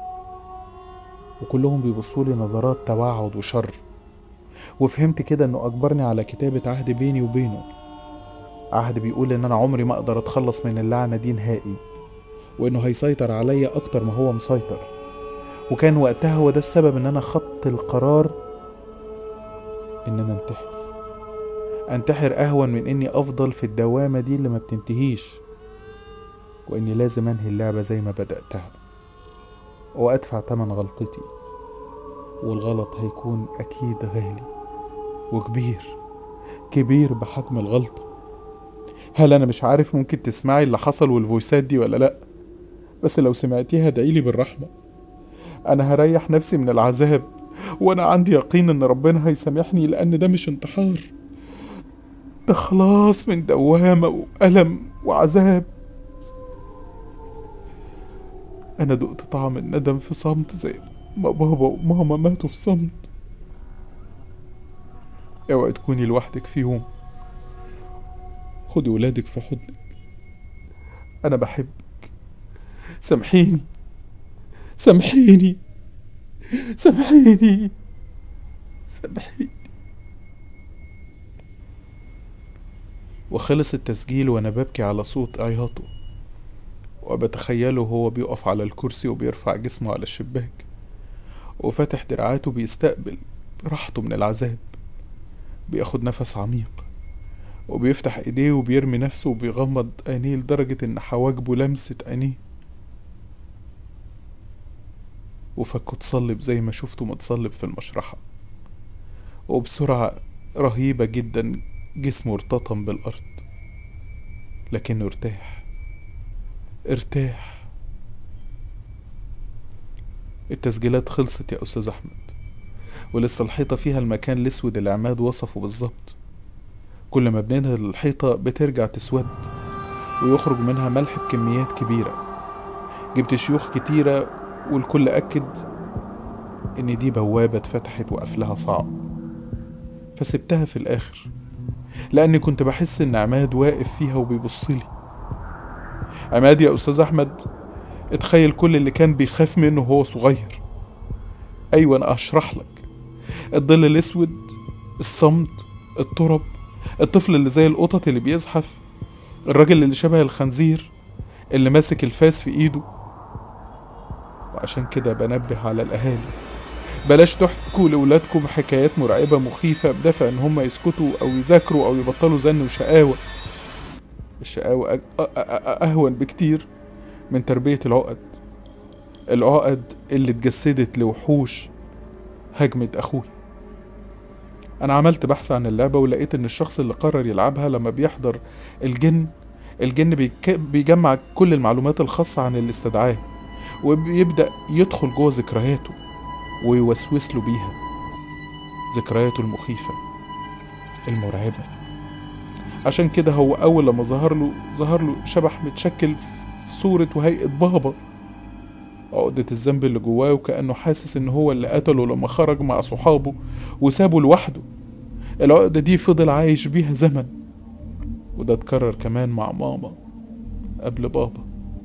وكلهم بيبصولي نظرات توعد وشر وفهمت كده انه اجبرني على كتابة عهد بيني وبينه عهد بيقول ان انا عمري ما اقدر اتخلص من اللعنة دي نهائي وانه هيسيطر عليا اكتر ما هو مسيطر وكان وقتها هو ده السبب ان انا خدت القرار ان انا انتحر انتحر اهون من اني افضل في الدوامة دي اللي ما بتنتهيش واني لازم انهي اللعبة زي ما بدأتها وادفع تمن غلطتي والغلط هيكون اكيد غالي وكبير كبير بحجم الغلطة هل انا مش عارف ممكن تسمعي اللي حصل والفويسات دي ولا لا بس لو سمعتيها ادعيلي بالرحمة انا هريح نفسي من العذاب وانا عندي يقين ان ربنا هيسامحني لان ده مش انتحار ده خلاص من دوامة وألم وعذاب أنا دقت طعم الندم في صمت زي ما بابا وماما ماتوا في صمت اوعي تكوني لوحدك في يوم خدي ولادك في حضنك أنا بحبك سامحيني سامحيني سامحيني سامحيني وخلص التسجيل وأنا ببكي على صوت عياطه وبتخيله هو بيقف على الكرسي وبيرفع جسمه على الشباك وفاتح دراعاته بيستقبل راحته من العذاب بياخد نفس عميق وبيفتح ايديه وبيرمي نفسه وبيغمض عينيه لدرجة ان حواجبه لمست عينيه وفكه اتصلب زي ما شفته متصلب في المشرحة وبسرعة رهيبة جدا جسمه ارتطم بالأرض لكنه ارتاح ارتاح التسجيلات خلصت يا أستاذ أحمد ولسه الحيطة فيها المكان الأسود اللي عماد وصفه بالظبط كل ما بننهي الحيطة بترجع تسود ويخرج منها ملح بكميات كبيرة جبت شيوخ كتيرة والكل أكد إن دي بوابة اتفتحت وقفلها صعب فسبتها في الآخر لأني كنت بحس إن عماد واقف فيها وبيبصلي عماد يا أستاذ أحمد اتخيل كل اللي كان بيخاف منه وهو صغير أيوة أنا أشرح لك الظل الأسود الصمت الترب الطفل اللي زي القطط اللي بيزحف الراجل اللي شبه الخنزير اللي ماسك الفاس في ايده وعشان كده بنبه على الأهالي بلاش تحكوا لولادكم حكايات مرعبة مخيفة بدافع إن هم يسكتوا أو يذاكروا أو يبطلوا زن وشقاوة الشقاوة أ- أ- أ- أهون بكتير من تربية العقد العقد اللي اتجسدت لوحوش هجمت أخوي أنا عملت بحث عن اللعبة ولقيت إن الشخص اللي قرر يلعبها لما بيحضر الجن الجن بيك- بيجمع كل المعلومات الخاصة عن اللي استدعاه وبيبدأ يدخل جوه ذكرياته ويوسوس له بيها ذكرياته المخيفة المرعبة عشان كده هو أول لما ظهر له ظهر له شبح متشكل في صورة وهيئة بابا عقدة الذنب اللي جواه وكأنه حاسس إن هو اللي قتله لما خرج مع صحابه وسابه لوحده العقدة دي فضل عايش بيها زمن وده اتكرر كمان مع ماما قبل بابا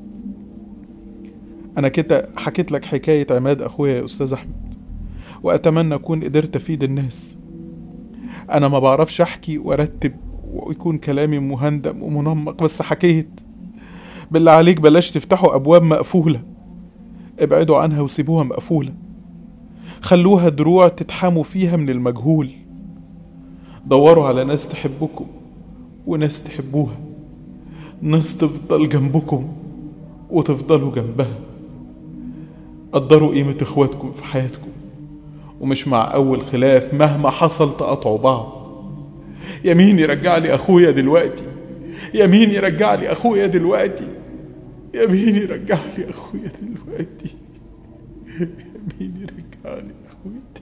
أنا كده حكيت لك حكاية عماد أخويا يا أستاذ أحمد وأتمنى أكون قدرت أفيد الناس أنا ما بعرفش أحكي وأرتب ويكون كلامي مهندم ومنمق بس حكيت بالله عليك بلاش تفتحوا أبواب مقفولة ابعدوا عنها وسيبوها مقفولة خلوها دروع تتحاموا فيها من المجهول دوروا على ناس تحبكم وناس تحبوها ناس تفضل جنبكم وتفضلوا جنبها قدروا قيمة اخواتكم في حياتكم ومش مع أول خلاف مهما حصل تقطعوا بعض يمين يرجع لي أخويا دلوقتي يمين يرجع لي أخويا دلوقتي يمين يرجع لي أخويا دلوقتي يمين يرجع لي أخويا